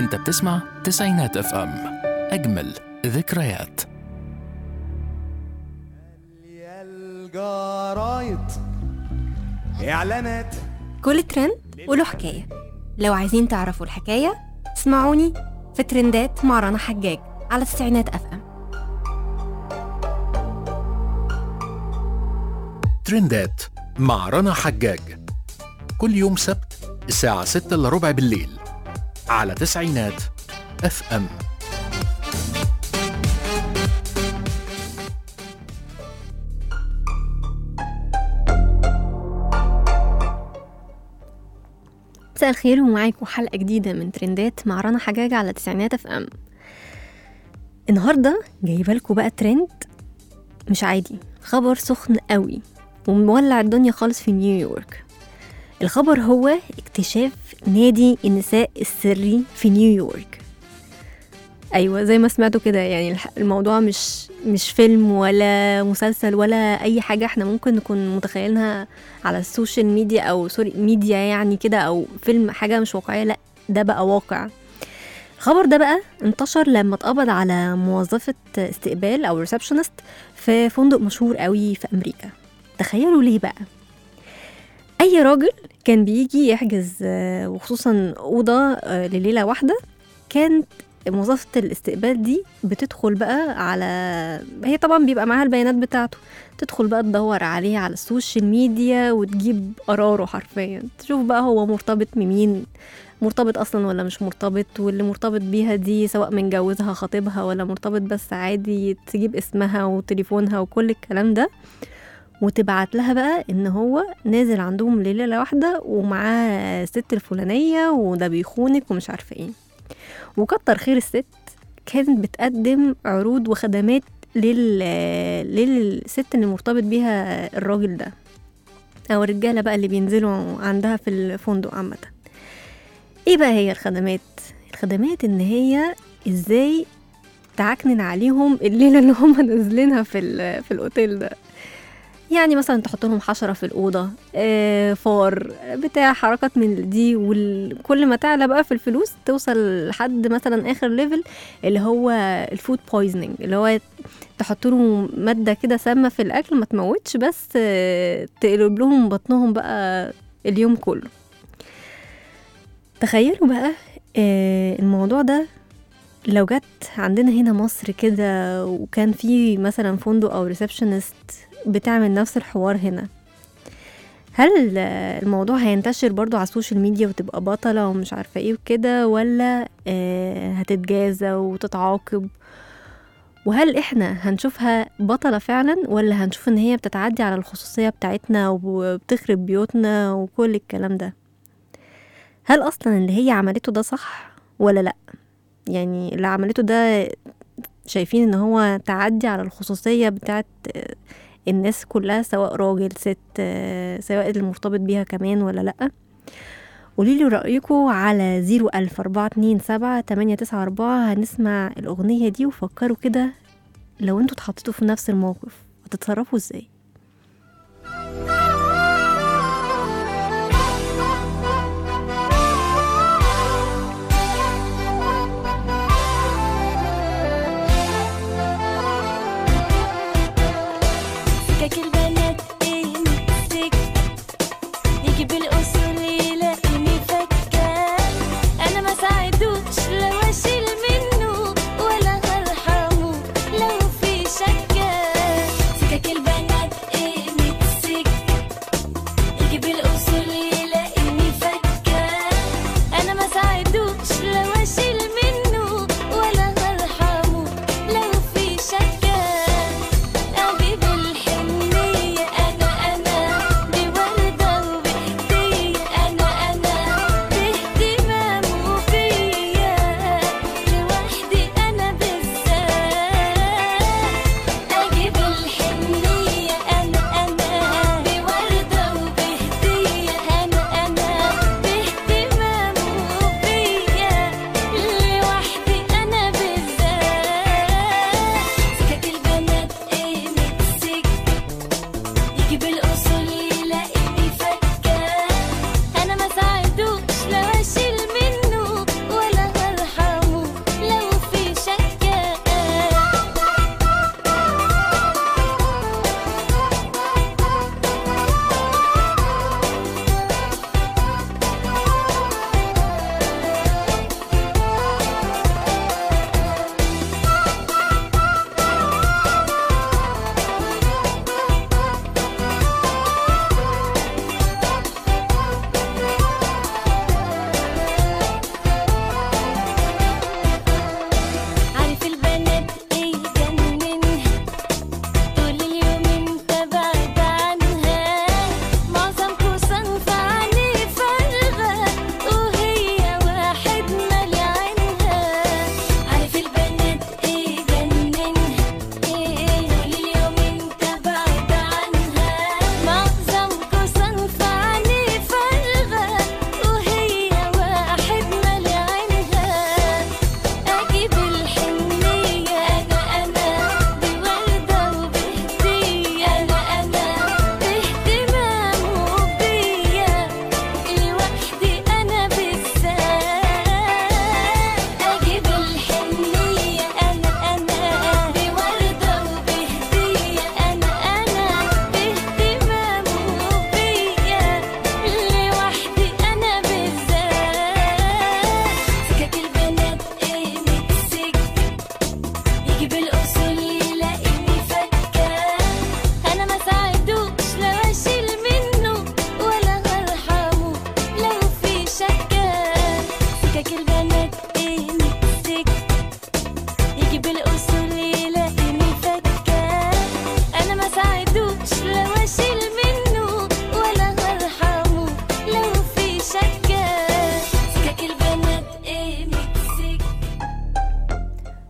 انت بتسمع تسعينات اف ام اجمل ذكريات يا الجرايد اعلانات كل ترند وله حكاية لو عايزين تعرفوا الحكاية اسمعوني في ترندات مع رنا حجاج على التسعينات اف ام ترندات مع رنا حجاج كل يوم سبت الساعة 6 الا ربع بالليل على تسعينات اف ام مساء الخير ومعاكم حلقة جديدة من ترندات مع رنا حجاج على تسعينات اف ام النهاردة جايبة لكم بقى ترند مش عادي خبر سخن قوي ومولع الدنيا خالص في نيويورك الخبر هو اكتشاف نادي النساء السري في نيويورك ايوه زي ما سمعتوا كده يعني الح- الموضوع مش مش فيلم ولا مسلسل ولا اي حاجه احنا ممكن نكون متخيلينها على السوشيال ميديا او سوري ميديا يعني كده او فيلم حاجه مش واقعيه لا ده بقى واقع الخبر ده بقى انتشر لما اتقبض على موظفة استقبال أو ريسبشنست في فندق مشهور قوي في أمريكا تخيلوا ليه بقى أي راجل كان بيجي يحجز آه، وخصوصا أوضة آه، لليلة واحدة كانت موظفة الاستقبال دي بتدخل بقى على هي طبعا بيبقى معاها البيانات بتاعته تدخل بقى تدور عليه على السوشيال ميديا وتجيب قراره حرفيا تشوف بقى هو مرتبط بمين مرتبط اصلا ولا مش مرتبط واللي مرتبط بيها دي سواء متجوزها خطيبها ولا مرتبط بس عادي تجيب اسمها وتليفونها وكل الكلام ده وتبعت لها بقى ان هو نازل عندهم ليله واحده ومعاه الست الفلانيه وده بيخونك ومش عارفه ايه وكتر خير الست كانت بتقدم عروض وخدمات لل... للست اللي مرتبط بيها الراجل ده او الرجاله بقى اللي بينزلوا عندها في الفندق عامه ايه بقى هي الخدمات الخدمات ان هي ازاي تعكنن عليهم الليله اللي هم نازلينها في ال- في الاوتيل ده يعني مثلا تحط لهم حشره في الاوضه آه، فار بتاع حركات من دي وكل ما تعلى بقى في الفلوس توصل لحد مثلا اخر ليفل اللي هو الفود بويزنينج اللي هو تحط له ماده كده سامه في الاكل ما تموتش بس آه، تقلب لهم بطنهم بقى اليوم كله تخيلوا بقى آه، الموضوع ده لو جت عندنا هنا مصر كده وكان في مثلا فندق او ريسبشنست بتعمل نفس الحوار هنا هل آه، الموضوع هينتشر برضو على السوشيال ميديا وتبقى بطلة ومش عارفة ايه وكده ولا آه، هتتجازى وتتعاقب وهل احنا هنشوفها بطلة فعلا ولا هنشوف ان هي بتتعدي على الخصوصية بتاعتنا وبتخرب بيوتنا وكل الكلام ده هل اصلا اللي هي عملته ده صح ولا لا يعني اللي عملته ده شايفين ان هو تعدي على الخصوصية بتاعت آه، الناس كلها سواء راجل ست آه، سواء المرتبط بيها كمان ولا لأ قوليلي رأيكم على زيرو ألف أربعة اتنين سبعة تمانية تسعة أربعة هنسمع الأغنية دي وفكروا كده لو انتوا اتحطيتوا في نفس الموقف هتتصرفوا ازاي سكك البنات ايه مسك يجي بالاصول يلاقيني فكة انا ما ساعدوش لو اشيل منه ولا هرحمه لو في شكة سكك البنات ايه مسك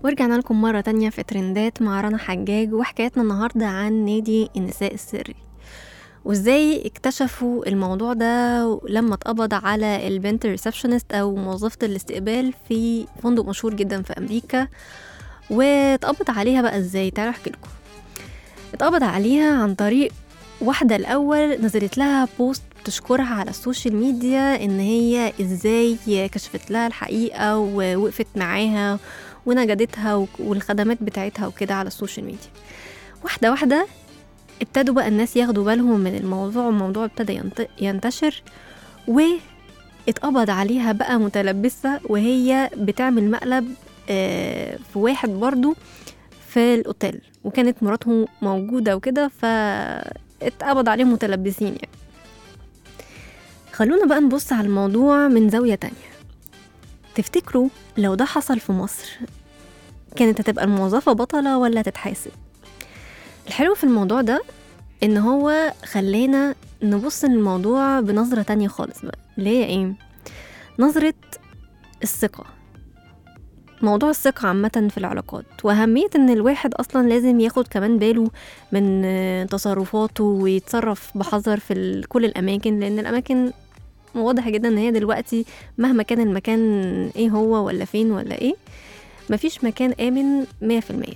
ورجعنا لكم مرة تانية في ترندات مع رنا حجاج وحكايتنا النهاردة عن نادي النساء السري وازاي اكتشفوا الموضوع ده لما اتقبض على البنت ريسبشنست او موظفة الاستقبال في فندق مشهور جدا في امريكا واتقبض عليها بقى ازاي تعالوا احكي لكم اتقبض عليها عن طريق واحدة الأول نزلت لها بوست تشكرها على السوشيال ميديا إن هي إزاي كشفت لها الحقيقة ووقفت معاها ونجدتها وك- والخدمات بتاعتها وكده على السوشيال ميديا واحدة واحدة ابتدوا بقى الناس ياخدوا بالهم من الموضوع والموضوع ابتدى ينت- ينتشر واتقبض عليها بقى متلبسة وهي بتعمل مقلب آه، في واحد برضو في الأوتيل وكانت مراته موجودة وكده فاتقبض عليهم متلبسين يعني خلونا بقى نبص على الموضوع من زاوية تانية تفتكروا لو ده حصل في مصر كانت هتبقى الموظفة بطلة ولا تتحاسب الحلو في الموضوع ده ان هو خلانا نبص للموضوع بنظرة تانية خالص بقى اللي هي ايه نظرة الثقة موضوع الثقة عامة في العلاقات وأهمية إن الواحد أصلا لازم ياخد كمان باله من آه، تصرفاته ويتصرف بحذر في ال- كل الأماكن لأن الأماكن واضح جدا إن هي دلوقتي مهما كان المكان إيه هو ولا فين ولا إيه مفيش مكان آمن مية في المية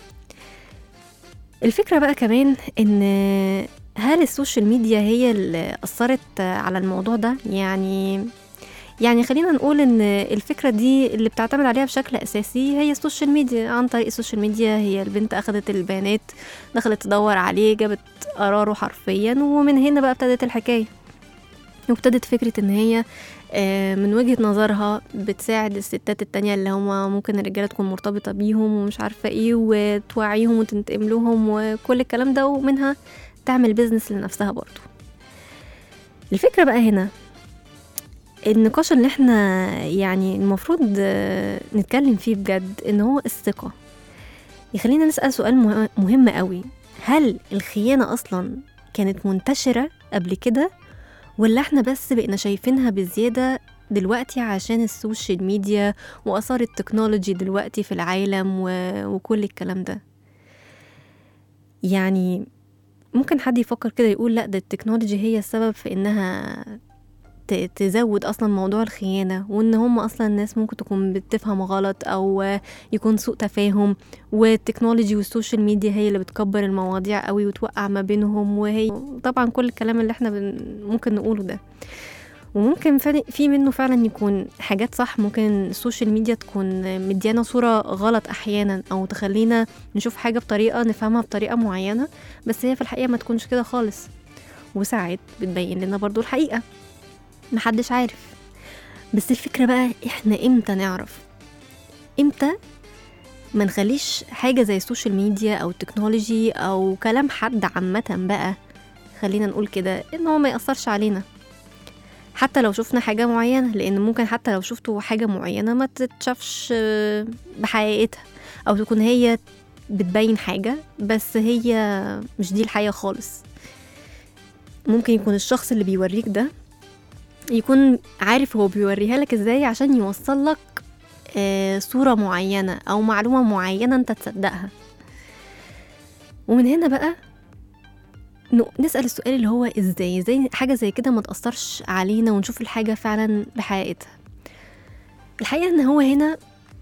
الفكرة بقى كمان إن هل السوشيال ميديا هي اللي أثرت على الموضوع ده يعني يعني خلينا نقول ان الفكره دي اللي بتعتمد عليها بشكل اساسي هي السوشيال ميديا عن طريق السوشيال ميديا هي البنت اخذت البيانات دخلت تدور عليه جابت قراره حرفيا ومن هنا بقى ابتدت الحكايه وابتدت فكره ان هي آه، من وجهة نظرها بتساعد الستات التانية اللي هما ممكن الرجالة تكون مرتبطة بيهم ومش عارفة ايه وتوعيهم وتنتقم لهم وكل الكلام ده ومنها تعمل بيزنس لنفسها برضو الفكرة بقى هنا النقاش اللي احنا يعني المفروض آه، نتكلم فيه بجد ان هو الثقة يخلينا نسأل سؤال مه- مهم قوي هل الخيانة أصلا كانت منتشرة قبل كده ولا احنا بس بقينا شايفينها بزيادة دلوقتي عشان السوشيال ميديا وآثار التكنولوجي دلوقتي في العالم و... وكل الكلام ده يعني ممكن حد يفكر كده يقول لا ده التكنولوجي هي السبب في انها ت- تزود اصلا موضوع الخيانه وان هم اصلا الناس ممكن تكون بتفهم غلط او يكون سوء تفاهم والتكنولوجي والسوشيال ميديا هي اللي بتكبر المواضيع قوي وتوقع ما بينهم وهي طبعا كل الكلام اللي احنا بن ممكن نقوله ده وممكن فعلا- في منه فعلا يكون حاجات صح ممكن السوشيال ميديا تكون مديانا صورة غلط أحيانا أو تخلينا نشوف حاجة بطريقة نفهمها بطريقة معينة بس هي في الحقيقة ما تكونش كده خالص وساعات بتبين لنا برضو الحقيقة محدش عارف بس الفكرة بقى احنا امتى نعرف امتى ما نخليش حاجة زي السوشيال ميديا او التكنولوجي او كلام حد عامة بقى خلينا نقول كده ان هو ما يأثرش علينا حتى لو شفنا حاجة معينة لأن ممكن حتى لو شفتوا حاجة معينة ما تتشافش آه، بحقيقتها أو تكون هي بتبين حاجة بس هي مش دي الحقيقة خالص ممكن يكون الشخص اللي بيوريك ده يكون عارف هو بيوريها لك ازاي عشان يوصل لك آه، صورة معينة أو معلومة معينة أنت تصدقها ومن هنا بقى ن- نسأل السؤال اللي هو ازاي ازاي حاجة زي كده ما تأثرش علينا ونشوف الحاجة فعلا بحقيقتها الحقيقة ان هو هنا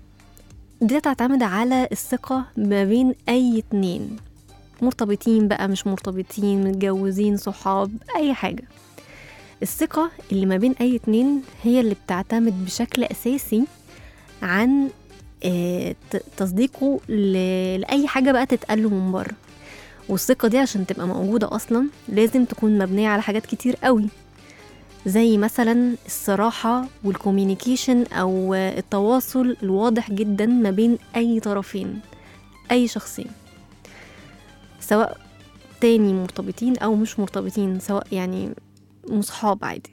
دي تعتمد على الثقة ما بين أي اتنين مرتبطين بقى مش مرتبطين متجوزين صحاب أي حاجة الثقة اللي ما بين أي اتنين هي اللي بتعتمد بشكل أساسي عن آه، ت- تصديقه ل- لأي حاجة بقى تتقاله من بره والثقة دي عشان تبقى موجودة أصلا لازم تكون مبنية على حاجات كتير قوي زي مثلا الصراحة والكوميونيكيشن أو التواصل الواضح جدا ما بين أي طرفين أي شخصين سواء تاني مرتبطين أو مش مرتبطين سواء يعني مصحاب عادي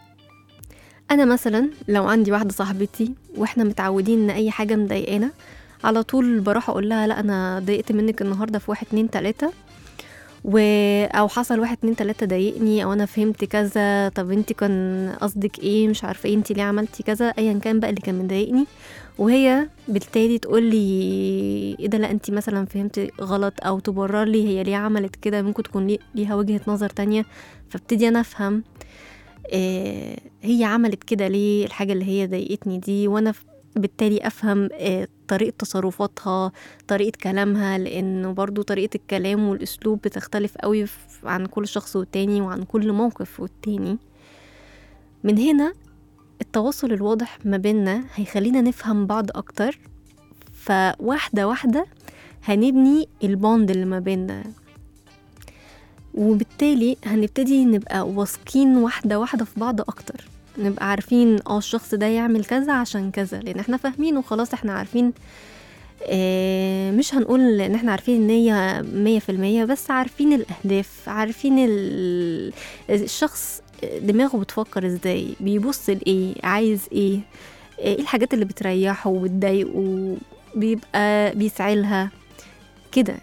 أنا مثلا لو عندي واحدة صاحبتي وإحنا متعودين إن أي حاجة مضايقانا على طول بروح أقول لها لا أنا ضايقت منك النهاردة في واحد اتنين تلاتة و او حصل واحد اتنين تلاته ضايقني او انا فهمت كذا طب انت كان قصدك ايه مش عارفه ايه انت ليه عملتي كذا ايا كان بقى اللي كان مضايقني وهي بالتالي تقول لي ايه ده لا انت مثلا فهمتي غلط او تبرر لي هي ليه عملت كده ممكن تكون لي- ليها وجهه نظر تانية فابتدي انا افهم آه، هي عملت كده ليه الحاجة اللي هي ضايقتني دي وأنا ف- بالتالي أفهم آه، طريقة تصرفاتها طريقة كلامها لأنه برضو طريقة الكلام والأسلوب بتختلف قوي ف- عن كل شخص والتاني وعن كل موقف والتاني من هنا التواصل الواضح ما بيننا هيخلينا نفهم بعض أكتر فواحدة واحدة هنبني البوند اللي ما بيننا وبالتالي هنبتدي نبقى واثقين واحدة واحدة في بعض أكتر نبقى عارفين اه الشخص ده يعمل كذا عشان كذا لأن احنا فاهمين وخلاص احنا عارفين آه مش هنقول ان احنا عارفين النية مية في المية بس عارفين الأهداف عارفين ال- الشخص دماغه بتفكر ازاي بيبص لإيه عايز ايه ايه الحاجات اللي بتريحه وبتضايقه بيبقى بيسعى لها كده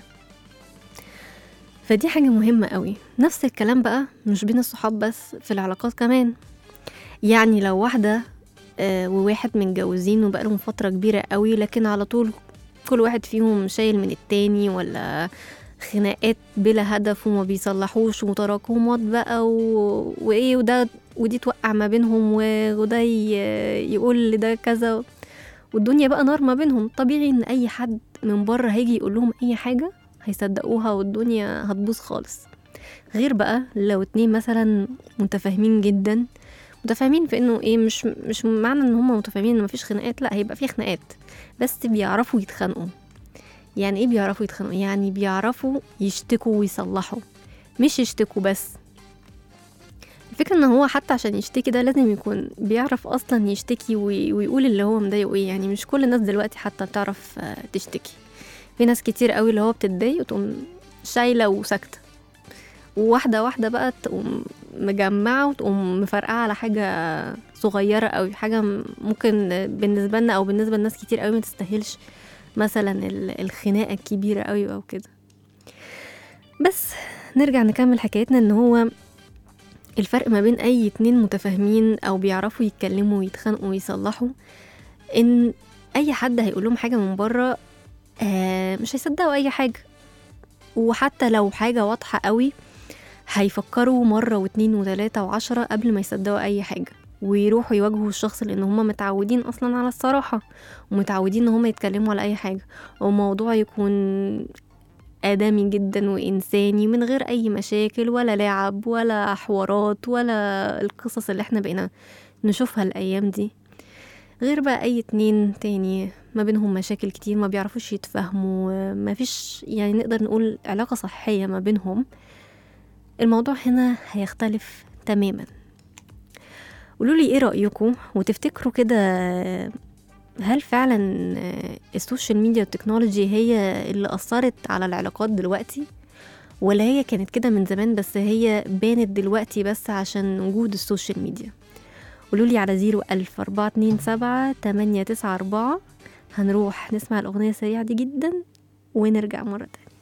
فدي حاجة مهمة قوي نفس الكلام بقى مش بين الصحاب بس في العلاقات كمان يعني لو واحدة آه، وواحد متجوزين وبقالهم فترة كبيرة قوي لكن على طول كل واحد فيهم شايل من التاني ولا خناقات بلا هدف وما بيصلحوش وتراكمات بقى و... وايه وده ودي توقع ما بينهم و... وده ي... يقول لده كذا والدنيا بقى نار ما بينهم طبيعي ان اي حد من بره هيجي يقول لهم اي حاجة هيصدقوها والدنيا هتبوظ خالص غير بقى لو اتنين مثلا متفاهمين جدا متفاهمين في انه ايه مش مش معنى ان هما متفاهمين ان مفيش خناقات لا هيبقى في خناقات بس بيعرفوا يتخانقوا يعني ايه بيعرفوا يتخانقوا يعني بيعرفوا يشتكوا ويصلحوا مش يشتكوا بس الفكرة ان هو حتى عشان يشتكي ده لازم يكون بيعرف اصلا يشتكي وي- ويقول اللي هو مضايقه ايه يعني مش كل الناس دلوقتي حتى بتعرف آه، تشتكي في ناس كتير قوي اللي هو بتتضايق وتقوم شايلة وساكتة وواحدة واحدة بقى تقوم مجمعة وتقوم مفرقعة على حاجة صغيرة أوي حاجة م- ممكن بالنسبة لنا أو بالنسبة لناس كتير أوي ما تستاهلش مثلا ال- الخناقة الكبيرة أوي أو كده بس نرجع نكمل حكايتنا إن هو الفرق ما بين أي اتنين متفاهمين أو بيعرفوا يتكلموا ويتخانقوا ويصلحوا إن أي حد هيقول لهم حاجة من بره آه مش هيصدقوا أي حاجة وحتى لو حاجة واضحة قوي هيفكروا مرة واتنين وتلاتة وعشرة قبل ما يصدقوا أي حاجة ويروحوا يواجهوا الشخص لأن هما متعودين أصلا على الصراحة ومتعودين إن هما يتكلموا على أي حاجة وموضوع يكون آدمي جدا وإنساني من غير أي مشاكل ولا لعب ولا حوارات ولا القصص اللي احنا بقينا نشوفها الأيام دي غير بقى أي اتنين تاني ما بينهم مشاكل كتير ما بيعرفوش يتفاهموا ما فيش يعني نقدر نقول علاقة صحية ما بينهم الموضوع هنا هيختلف تماما قولوا لي ايه رأيكم وتفتكروا كده هل فعلا السوشيال ميديا والتكنولوجي هي اللي أثرت على العلاقات دلوقتي ولا هي كانت كده من زمان بس هي بانت دلوقتي بس عشان وجود السوشيال ميديا قولوا لي على زيرو ألف أربعة اتنين سبعة تمانية تسعة أربعة هنروح نسمع الأغنية السريعة دي جدا ونرجع مرة تانية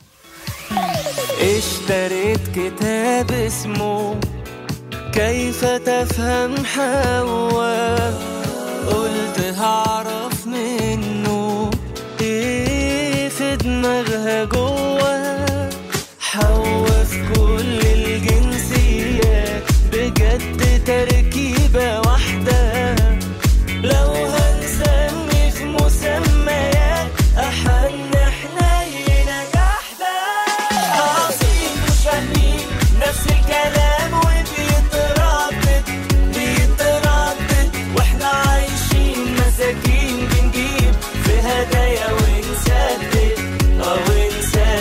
اشتريت كتاب اسمه كيف تفهم حواء قلت هعرف منه ايه في دماغها جوه حواء في كل الجنسيات بجد تركيبة واحدة لو هنسمي في مسميات أحن حنينة جحدة عظيم مش فاهمين نفس الكلام وبيتردد بيتردد واحنا عايشين مساكين بنجيب في هدايا ونسدد اه ونسدد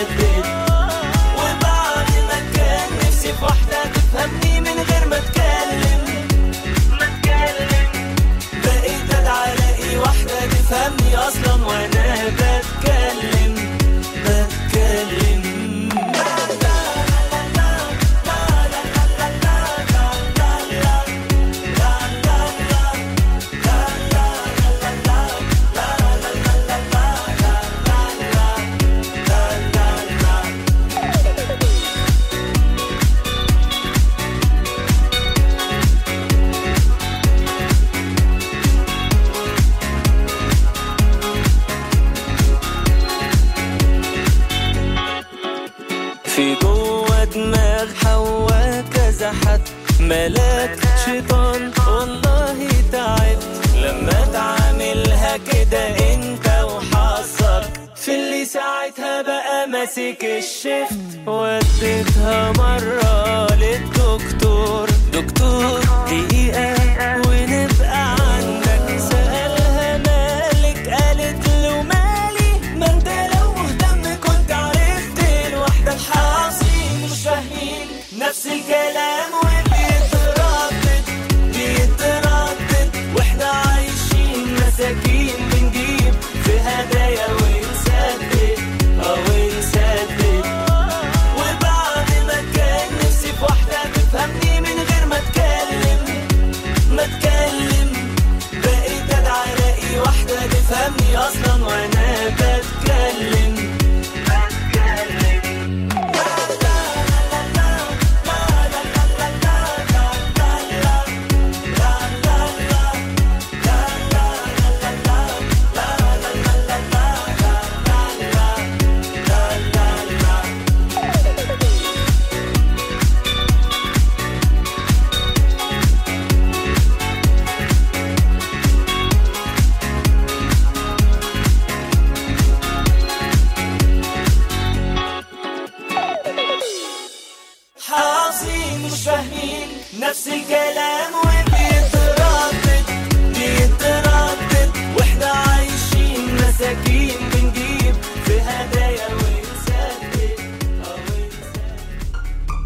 انسى حد ملاك شيطان والله تعبت لما تعاملها كده انت وحظك في اللي ساعتها بقى ماسك الشفت وديتها مرة للدكتور دكتور دقيقة ونبقى عندك سألها مالك قالت له مالي ما انت لو مهتم كنت عرفت لوحدك حاصين مش فاهمين نفس الكلام وبيتردد بيتردد واحنا عايشين مساكين بنجيب في هدايا ونسدد اه ونسدد وبعد ما كان نفسي في واحدة تفهمني من غير ما اتكلم ما اتكلم بقيت ادعي الاقي واحدة تفهمني اصلا وانا بتكلم بتكلم حافظين مش فاهمين نفس الكلام وبيتردد بيتردد واحنا عايشين مساكين بنجيب في هدايا ونسدد اه ونسدد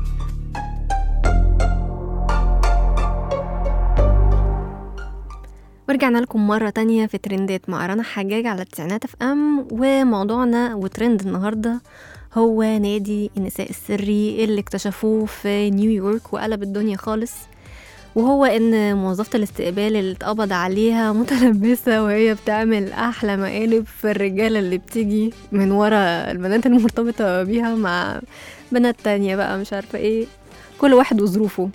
ورجعنا لكم مرة تانية في ترندات مع رنا حجاج على التسعينات اف ام وموضوعنا وترند النهاردة هو نادي النساء السري اللي اكتشفوه في نيويورك وقلب الدنيا خالص وهو ان موظفة الاستقبال اللي اتقبض عليها متلبسة وهي بتعمل احلى مقالب في الرجالة اللي بتيجي من ورا البنات المرتبطة بيها مع بنات تانية بقى مش عارفة ايه كل واحد وظروفه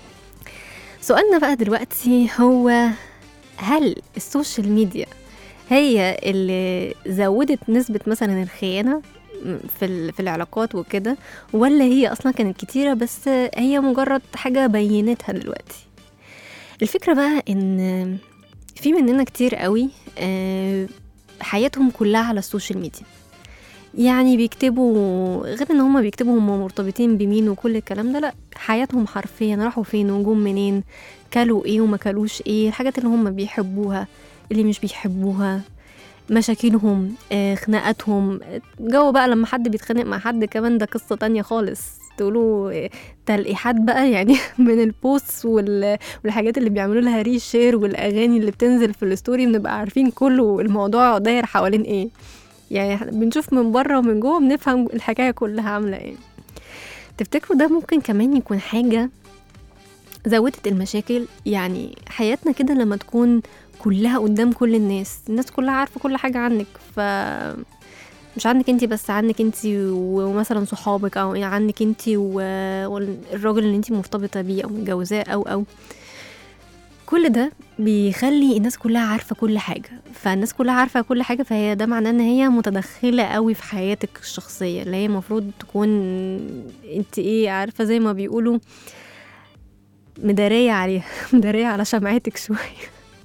سؤالنا بقى دلوقتي هو هل السوشيال ميديا هي اللي زودت نسبة مثلا الخيانة في ال- في العلاقات وكده ولا هي اصلا كانت كتيرة بس هي مجرد حاجة بينتها دلوقتي الفكرة بقى ان في مننا كتير قوي آه، حياتهم كلها على السوشيال ميديا يعني بيكتبوا غير ان هما بيكتبوا هما مرتبطين بمين وكل الكلام ده لا حياتهم حرفيا راحوا فين وجم منين كلوا ايه وما كلوش ايه الحاجات اللي هم بيحبوها اللي مش بيحبوها مشاكلهم آه، خناقاتهم جو بقى لما حد بيتخانق مع حد كمان ده قصة تانية خالص تقولوا آه، تلقيحات بقى يعني من البوست وال- والحاجات اللي بيعملوا لها ري شير والاغاني اللي بتنزل في الستوري بنبقى عارفين كله الموضوع داير حوالين ايه يعني إحنا بنشوف من بره ومن جوه بنفهم الحكايه كلها عامله ايه تفتكروا ده ممكن كمان يكون حاجه زودت المشاكل يعني حياتنا كده لما تكون كلها قدام كل الناس الناس كلها عارفة كل حاجة عنك ف مش عنك انتي بس عنك انتي ومثلا صحابك او عنك انتي و- والراجل اللي انتي مرتبطة بيه او متجوزاه او او كل ده بيخلي الناس كلها عارفة كل حاجة فالناس كلها عارفة كل حاجة فهي ده معناه ان هي متدخلة قوي في حياتك الشخصية اللي هي المفروض تكون انت ايه عارفة زي ما بيقولوا مدارية عليها مدارية على شمعتك شوية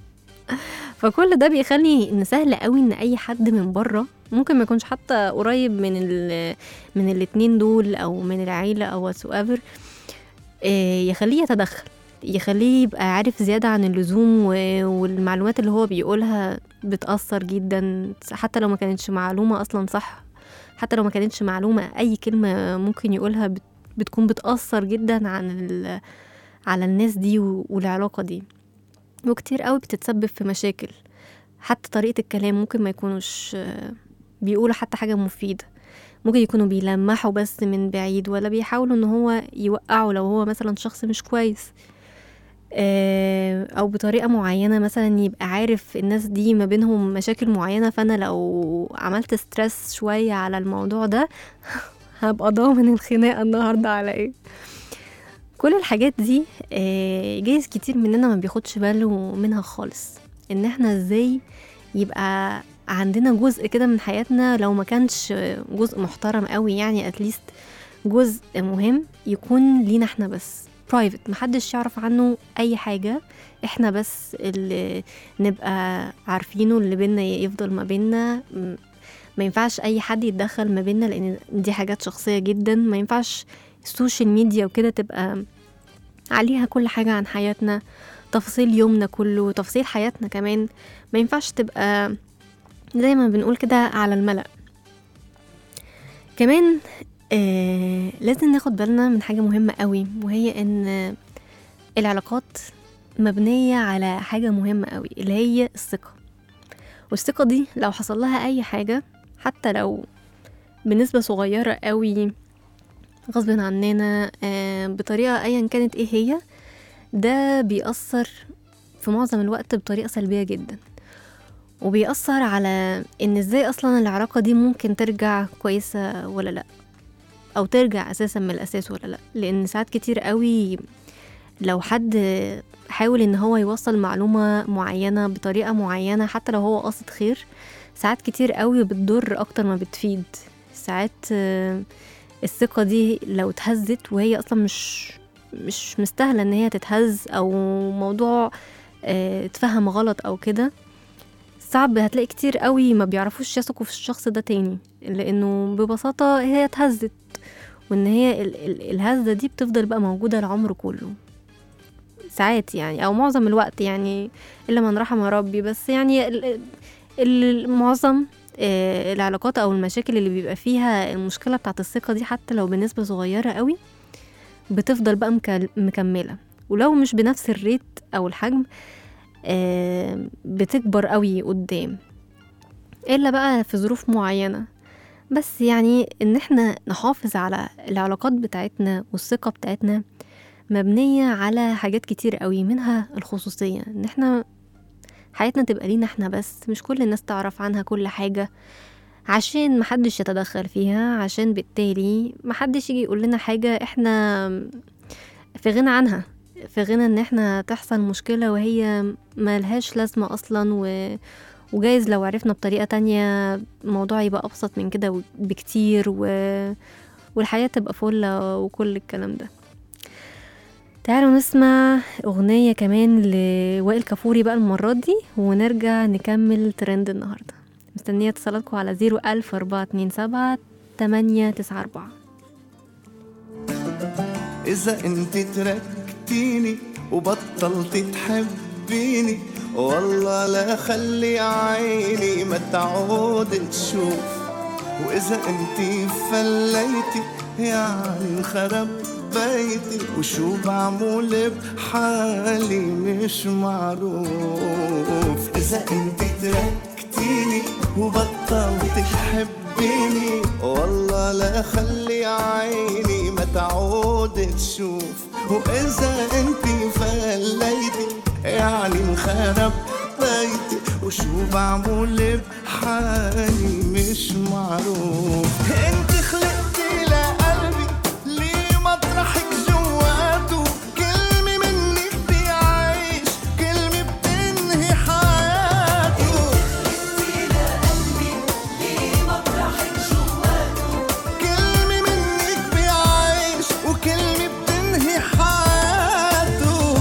فكل ده بيخلي ان سهل قوي ان اي حد من بره ممكن ما يكونش حتى قريب من ال من الاتنين دول او من العيلة او whatsoever آه، يخليه يتدخل يخليه يبقى عارف زيادة عن اللزوم و- والمعلومات اللي هو بيقولها بتأثر جدا حتى لو ما كانتش معلومة أصلا صح حتى لو ما كانتش معلومة أي كلمة ممكن يقولها بت- بتكون بتأثر جدا عن ال- على الناس دي و- والعلاقة دي وكتير قوي بتتسبب في مشاكل حتى طريقة الكلام ممكن ما يكونوش آه، بيقولوا حتى حاجة مفيدة ممكن يكونوا بيلمحوا بس من بعيد ولا بيحاولوا ان هو يوقعوا لو هو مثلا شخص مش كويس آه، او بطريقة معينة مثلا يبقى عارف الناس دي ما بينهم مشاكل معينة فانا لو عملت ستريس شوية على الموضوع ده هبقى ضامن الخناقة النهاردة على ايه كل الحاجات دي آه، جايز كتير مننا ما بياخدش باله منها خالص ان احنا ازاي يبقى عندنا جزء كده من حياتنا لو ما كانش جزء محترم قوي يعني اتليست جزء مهم يكون لينا احنا بس برايفت محدش يعرف عنه اي حاجه احنا بس اللي نبقى عارفينه اللي بينا يفضل ما بينا م- ما ينفعش اي حد يتدخل ما بينا لان دي حاجات شخصيه جدا ما ينفعش السوشيال ميديا وكده تبقى عليها كل حاجه عن حياتنا تفاصيل يومنا كله تفاصيل حياتنا كمان ما ينفعش تبقى زي ما بنقول كده على الملأ كمان آه لازم ناخد بالنا من حاجة مهمة قوي وهي ان العلاقات مبنية على حاجة مهمة قوي اللي هي الثقة والثقة دي لو حصل لها أي حاجة حتى لو بنسبة صغيرة قوي غصب عننا آه بطريقة أيا كانت ايه هي ده بيأثر في معظم الوقت بطريقة سلبية جدا وبيأثر على ان ازاي اصلا العلاقة دي ممكن ترجع كويسة ولا لا او ترجع اساسا من الاساس ولا لا لان ساعات كتير قوي لو حد حاول ان هو يوصل معلومة معينة بطريقة معينة حتى لو هو قاصد خير ساعات كتير قوي بتضر اكتر ما بتفيد ساعات آه، الثقة دي لو اتهزت وهي اصلا مش مش مستاهلة ان هي تتهز او موضوع آه، اتفهم غلط او كده صعب هتلاقي كتير قوي ما بيعرفوش يثقوا في الشخص ده تاني لانه ببساطة هي اتهزت وان هي ال- ال- الهزة دي بتفضل بقى موجودة العمر كله ساعات يعني او معظم الوقت يعني الا من رحم ربي بس يعني ال- ال- ال- معظم آه، العلاقات او المشاكل اللي بيبقى فيها المشكلة بتاعت الثقة دي حتى لو بنسبة صغيرة قوي بتفضل بقى مكل- مكملة ولو مش بنفس الريت او الحجم آه، بتكبر قوي قدام الا بقى في ظروف معينة بس يعني ان احنا نحافظ على العلاقات بتاعتنا والثقة بتاعتنا مبنية على حاجات كتير قوي منها الخصوصية ان احنا حياتنا تبقى لينا احنا بس مش كل الناس تعرف عنها كل حاجة عشان محدش يتدخل فيها عشان بالتالي محدش يجي يقول لنا حاجة احنا في غنى عنها في غنى ان احنا تحصل مشكلة وهي ملهاش لازمة اصلا و... وجايز لو عرفنا بطريقة تانية الموضوع يبقى ابسط من كده بكتير و... والحياة تبقى فلة وكل الكلام ده تعالوا نسمع أغنية كمان لوائل كفوري بقى المرة دي ونرجع نكمل ترند النهاردة مستنية اتصالاتكم على زيرو ألف أربعة اتنين سبعة تمانية تسعة أربعة إذا أنت تركتيني وبطلت تحبيني والله لا خلي عيني ما تعود تشوف وإذا أنت فليتي يعني انخرب بيتي وشو بعمل بحالي مش معروف إذا أنت تركتيني وبطلت تحبيني والله لا خلي عيني ما تعود تشوف وإذا أنت فليتي يعني انخرب بيتي وشو بعمل بحالي مش معروف انت خلقتي لقلبي ليه مطرحك جواته كلمة منك بيعيش كلمة بتنهي حياته كلمة منك بيعيش وكلمة بتنهي حياته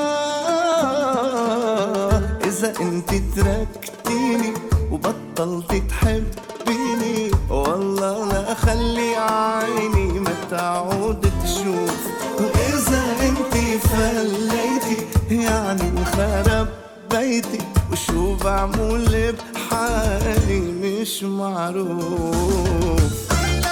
آه إذا أنت تركتيني وبطلت تحبيني والله لا خلي عيني ما تعود تشوف وإذا أنت فليتي يعني انخرب بيتي وشو بعمل بحالي مش معروف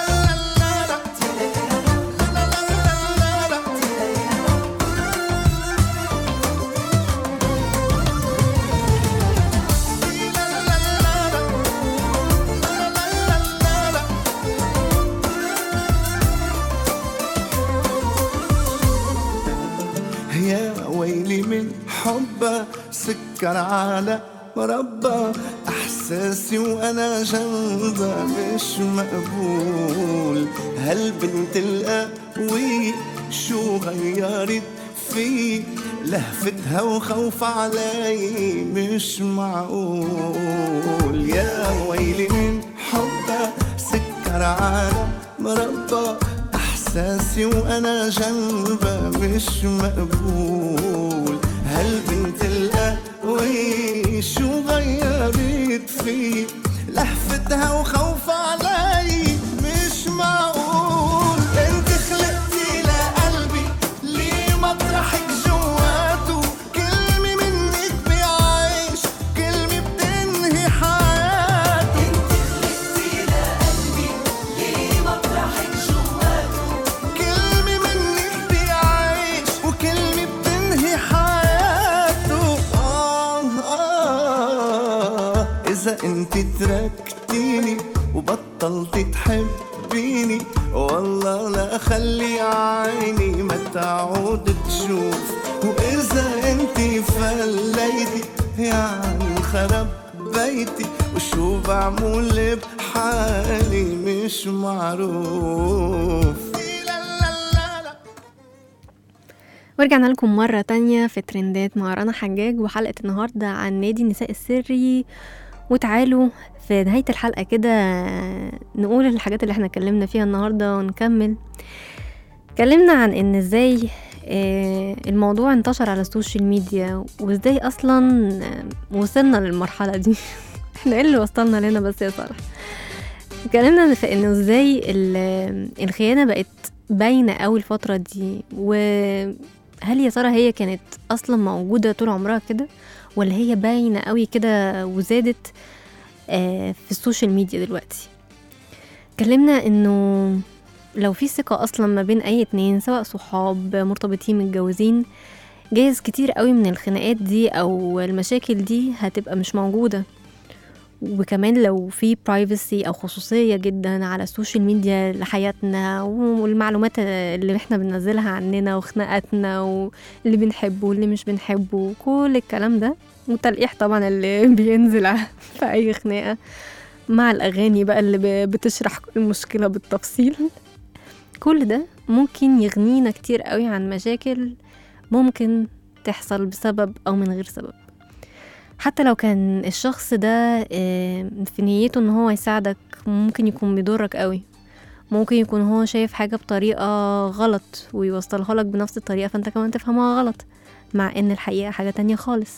يا ويلي من حبه سكر على مربى احساسي وانا جنبها مش مقبول هالبنت القوية شو غيرت في لهفتها وخوف علي مش معقول يا ويلي من حبها سكر على مربى احساسي احساسي وانا جنبها مش مقبول هالبنت القوي شو غيرت في لهفتها وخوف علي مش معقول انت خلقتي لقلبي ليه مطرحك جواته كلمة منك بيعيش كلمة بتنهي حياته كلمة منك بيعيش وكلمة بتنهي حياته آه آه إذا أنت تركتيني وبطلتي تحبيني والله لا خلي عيني ما تعود تشوف وإذا أنت فليتي يعني خرب بيتي وشو بعمل بحالي مش معروف لا لا لا لا ورجعنا لكم مرة تانية في ترندات مع رنا حجاج وحلقة النهاردة عن نادي النساء السري وتعالوا في نهاية الحلقة كده نقول الحاجات اللي احنا اتكلمنا فيها النهاردة ونكمل اتكلمنا عن ان ازاي آه، الموضوع انتشر على السوشيال ميديا وازاي اصلا آه، وصلنا للمرحلة دي احنا ايه اللي وصلنا لنا بس يا صالح اتكلمنا في انه ازاي ال- الخيانة بقت باينة قوي الفترة دي وهل يا ترى هي كانت اصلا موجودة طول عمرها كده ولا هي باينة قوي كده وزادت آه، في السوشيال ميديا دلوقتي اتكلمنا انه لو في ثقة اصلا ما بين اي اتنين سواء صحاب مرتبطين متجوزين جايز كتير قوي من الخناقات دي او المشاكل دي هتبقى مش موجودة وكمان لو في برايفسي او خصوصيه جدا على السوشيال ميديا لحياتنا والمعلومات اللي احنا بننزلها عننا وخناقاتنا واللي بنحبه واللي مش بنحبه كل الكلام ده والتلقيح طبعا اللي بينزل في اي خناقه مع الاغاني بقى اللي ب- بتشرح المشكله بالتفصيل كل ده ممكن يغنينا كتير قوي عن مشاكل ممكن تحصل بسبب او من غير سبب حتى لو كان الشخص ده آه، في نيته ان هو يساعدك ممكن يكون بيضرك قوي ممكن يكون هو شايف حاجة بطريقة غلط ويوصلها لك بنفس الطريقة فانت كمان تفهمها غلط مع ان الحقيقة حاجة تانية خالص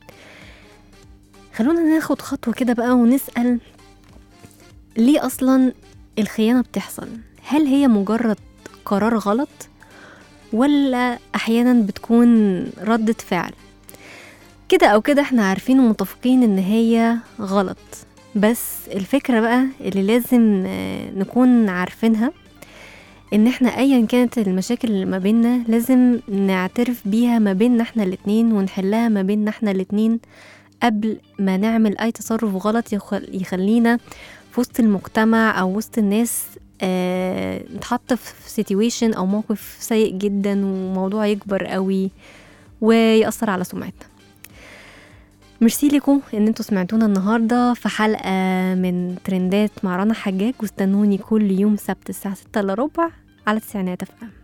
خلونا ناخد خطوة كده بقى ونسأل ليه اصلا الخيانة بتحصل هل هي مجرد قرار غلط ولا احيانا بتكون ردة فعل كده او كده احنا عارفين ومتفقين ان هي غلط بس الفكرة بقى اللي لازم آه، نكون عارفينها ان احنا ايا كانت المشاكل اللي ما بيننا لازم نعترف بيها ما بيننا احنا الاتنين ونحلها ما بيننا احنا الاتنين قبل ما نعمل اي تصرف غلط يخل- يخلينا في وسط المجتمع او وسط الناس آه نتحط في سيتويشن او موقف سيء جدا وموضوع يكبر قوي ويأثر على سمعتنا ميرسي لكم ان انتوا سمعتونا النهارده في حلقه من ترندات مع رنا حجاج واستنوني كل يوم سبت الساعه 6 الا ربع على تسعينات اف ام